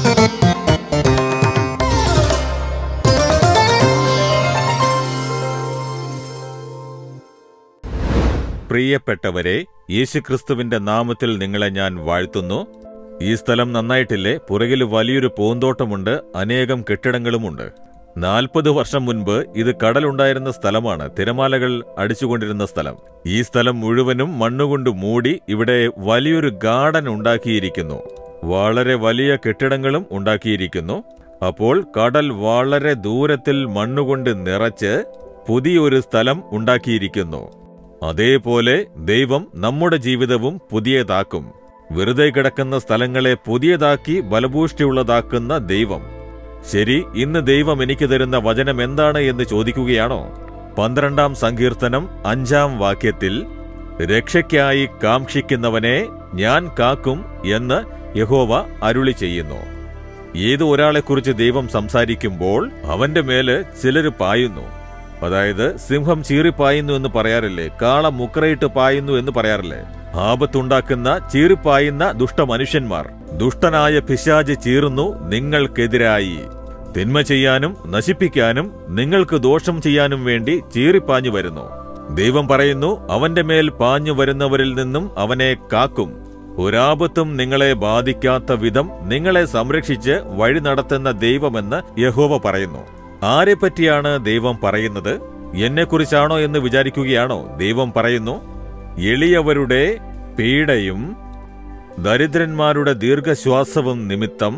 പ്രിയപ്പെട്ടവരെ യേശുക്രിസ്തുവിന്റെ നാമത്തിൽ നിങ്ങളെ ഞാൻ വാഴ്ത്തുന്നു ഈ സ്ഥലം നന്നായിട്ടില്ലേ പുറകിൽ വലിയൊരു പൂന്തോട്ടമുണ്ട് അനേകം കെട്ടിടങ്ങളുമുണ്ട് നാൽപ്പത് വർഷം മുൻപ് ഇത് കടലുണ്ടായിരുന്ന സ്ഥലമാണ് തിരമാലകൾ അടിച്ചുകൊണ്ടിരുന്ന സ്ഥലം ഈ സ്ഥലം മുഴുവനും മണ്ണുകൊണ്ട് മൂടി ഇവിടെ വലിയൊരു ഗാർഡൻ ഉണ്ടാക്കിയിരിക്കുന്നു വളരെ വലിയ കെട്ടിടങ്ങളും ഉണ്ടാക്കിയിരിക്കുന്നു അപ്പോൾ കടൽ വളരെ ദൂരത്തിൽ മണ്ണുകൊണ്ട് നിറച്ച് പുതിയൊരു സ്ഥലം ഉണ്ടാക്കിയിരിക്കുന്നു അതേപോലെ ദൈവം നമ്മുടെ ജീവിതവും പുതിയതാക്കും വെറുതെ കിടക്കുന്ന സ്ഥലങ്ങളെ പുതിയതാക്കി ബലഭൂഷ്ടിയുള്ളതാക്കുന്ന ദൈവം ശരി ഇന്ന് ദൈവം എനിക്ക് തരുന്ന വചനം എന്താണ് എന്ന് ചോദിക്കുകയാണോ പന്ത്രണ്ടാം സങ്കീർത്തനം അഞ്ചാം വാക്യത്തിൽ രക്ഷയ്ക്കായി കാക്ഷിക്കുന്നവനെ ഞാൻ കാക്കും എന്ന് യഹോവ അരുളി ചെയ്യുന്നു ഏത് ഒരാളെക്കുറിച്ച് ദൈവം സംസാരിക്കുമ്പോൾ അവന്റെ മേല് ചിലര് പായുന്നു അതായത് സിംഹം ചീറിപ്പായുന്നു എന്ന് പറയാറില്ലേ കാള മുക്കറയിട്ട് പായുന്നു എന്ന് പറയാറില്ലേ ആപത്തുണ്ടാക്കുന്ന ചീറിപ്പായുന്ന ദുഷ്ടമനുഷ്യന്മാർ ദുഷ്ടനായ പിശാജ് ചീറുന്നു നിങ്ങൾക്കെതിരായി തിന്മ ചെയ്യാനും നശിപ്പിക്കാനും നിങ്ങൾക്ക് ദോഷം ചെയ്യാനും വേണ്ടി ചീറിപ്പാഞ്ഞു വരുന്നു ദൈവം പറയുന്നു അവന്റെ മേൽ പാഞ്ഞു വരുന്നവരിൽ നിന്നും അവനെ കാക്കും ഒരാപത്തും നിങ്ങളെ ബാധിക്കാത്ത വിധം നിങ്ങളെ സംരക്ഷിച്ച് വഴി നടത്തുന്ന ദൈവമെന്ന് യഹോവ പറയുന്നു ആരെപ്പറ്റിയാണ് ദൈവം പറയുന്നത് എന്നെക്കുറിച്ചാണോ എന്ന് വിചാരിക്കുകയാണോ ദൈവം പറയുന്നു എളിയവരുടെ പീഡയും ദരിദ്രന്മാരുടെ ദീർഘശ്വാസവും നിമിത്തം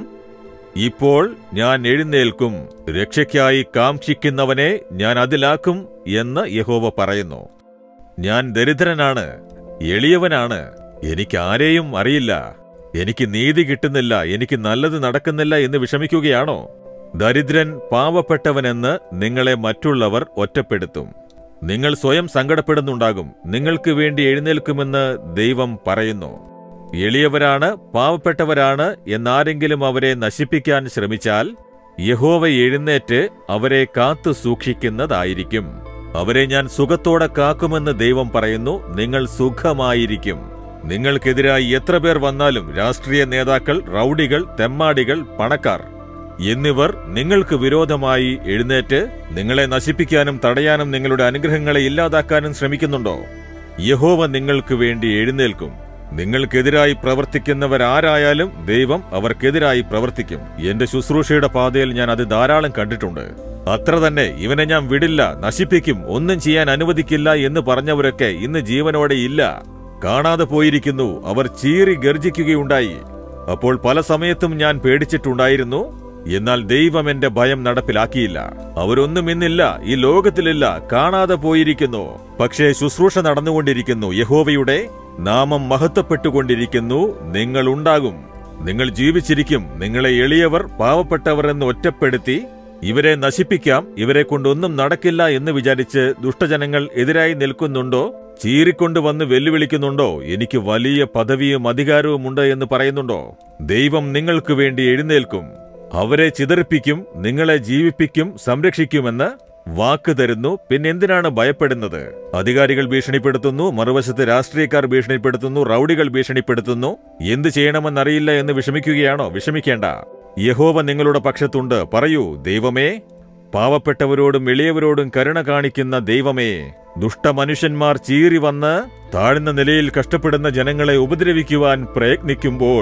ഇപ്പോൾ ഞാൻ എഴുന്നേൽക്കും രക്ഷയ്ക്കായി കാക്ഷിക്കുന്നവനെ ഞാൻ അതിലാക്കും എന്ന് യഹോവ പറയുന്നു ഞാൻ ദരിദ്രനാണ് എളിയവനാണ് എനിക്ക് ആരെയും അറിയില്ല എനിക്ക് നീതി കിട്ടുന്നില്ല എനിക്ക് നല്ലത് നടക്കുന്നില്ല എന്ന് വിഷമിക്കുകയാണോ ദരിദ്രൻ പാവപ്പെട്ടവനെന്ന് നിങ്ങളെ മറ്റുള്ളവർ ഒറ്റപ്പെടുത്തും നിങ്ങൾ സ്വയം സങ്കടപ്പെടുന്നുണ്ടാകും നിങ്ങൾക്ക് വേണ്ടി എഴുന്നേൽക്കുമെന്ന് ദൈവം പറയുന്നു എളിയവരാണ് പാവപ്പെട്ടവരാണ് എന്നാരെങ്കിലും അവരെ നശിപ്പിക്കാൻ ശ്രമിച്ചാൽ യഹോവ എഴുന്നേറ്റ് അവരെ കാത്തു സൂക്ഷിക്കുന്നതായിരിക്കും അവരെ ഞാൻ സുഖത്തോടെ കാക്കുമെന്ന് ദൈവം പറയുന്നു നിങ്ങൾ സുഖമായിരിക്കും നിങ്ങൾക്കെതിരായി എത്ര പേർ വന്നാലും രാഷ്ട്രീയ നേതാക്കൾ റൌഡികൾ തെമ്മാടികൾ പണക്കാർ എന്നിവർ നിങ്ങൾക്ക് വിരോധമായി എഴുന്നേറ്റ് നിങ്ങളെ നശിപ്പിക്കാനും തടയാനും നിങ്ങളുടെ അനുഗ്രഹങ്ങളെ ഇല്ലാതാക്കാനും ശ്രമിക്കുന്നുണ്ടോ യഹോവ നിങ്ങൾക്ക് വേണ്ടി എഴുന്നേൽക്കും നിങ്ങൾക്കെതിരായി പ്രവർത്തിക്കുന്നവരാരായാലും ദൈവം അവർക്കെതിരായി പ്രവർത്തിക്കും എന്റെ ശുശ്രൂഷയുടെ പാതയിൽ ഞാൻ അത് ധാരാളം കണ്ടിട്ടുണ്ട് അത്ര തന്നെ ഇവനെ ഞാൻ വിടില്ല നശിപ്പിക്കും ഒന്നും ചെയ്യാൻ അനുവദിക്കില്ല എന്ന് പറഞ്ഞവരൊക്കെ ഇന്ന് ജീവനോടെ ഇല്ല കാണാതെ പോയിരിക്കുന്നു അവർ ചീറി ഗർജിക്കുകയുണ്ടായി അപ്പോൾ പല സമയത്തും ഞാൻ പേടിച്ചിട്ടുണ്ടായിരുന്നു എന്നാൽ ദൈവം എന്റെ ഭയം നടപ്പിലാക്കിയില്ല അവരൊന്നും ഇന്നില്ല ഈ ലോകത്തിലില്ല കാണാതെ പോയിരിക്കുന്നു പക്ഷേ ശുശ്രൂഷ നടന്നുകൊണ്ടിരിക്കുന്നു യഹോവയുടെ നാമം മഹത്വപ്പെട്ടുകൊണ്ടിരിക്കുന്നു നിങ്ങൾ ഉണ്ടാകും നിങ്ങൾ ജീവിച്ചിരിക്കും നിങ്ങളെ എളിയവർ പാവപ്പെട്ടവർ എന്ന് ഒറ്റപ്പെടുത്തി ഇവരെ നശിപ്പിക്കാം ഇവരെ കൊണ്ടൊന്നും നടക്കില്ല എന്ന് വിചാരിച്ച് ദുഷ്ടജനങ്ങൾ എതിരായി നിൽക്കുന്നുണ്ടോ ചീറിക്കൊണ്ട് വന്ന് വെല്ലുവിളിക്കുന്നുണ്ടോ എനിക്ക് വലിയ പദവിയും അധികാരവും ഉണ്ട് എന്ന് പറയുന്നുണ്ടോ ദൈവം നിങ്ങൾക്ക് വേണ്ടി എഴുന്നേൽക്കും അവരെ ചിതറിപ്പിക്കും നിങ്ങളെ ജീവിപ്പിക്കും സംരക്ഷിക്കുമെന്ന് വാക്ക് തരുന്നു പിന്നെന്തിനാണ് ഭയപ്പെടുന്നത് അധികാരികൾ ഭീഷണിപ്പെടുത്തുന്നു മറുവശത്ത് രാഷ്ട്രീയക്കാർ ഭീഷണിപ്പെടുത്തുന്നു റൌഡികൾ ഭീഷണിപ്പെടുത്തുന്നു എന്ത് ചെയ്യണമെന്നറിയില്ല എന്ന് വിഷമിക്കുകയാണോ വിഷമിക്കേണ്ട യഹോവ നിങ്ങളുടെ പക്ഷത്തുണ്ട് പറയൂ ദൈവമേ പാവപ്പെട്ടവരോടും എളിയവരോടും കരുണ കാണിക്കുന്ന ദൈവമേ ദുഷ്ടമനുഷ്യന്മാർ ചീറി വന്ന് താഴ്ന്ന നിലയിൽ കഷ്ടപ്പെടുന്ന ജനങ്ങളെ ഉപദ്രവിക്കുവാൻ പ്രയത്നിക്കുമ്പോൾ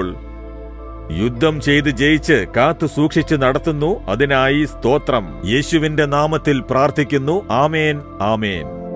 യുദ്ധം ചെയ്ത് ജയിച്ച് കാത്തു സൂക്ഷിച്ച് നടത്തുന്നു അതിനായി സ്തോത്രം യേശുവിന്റെ നാമത്തിൽ പ്രാർത്ഥിക്കുന്നു ആമേൻ ആമേൻ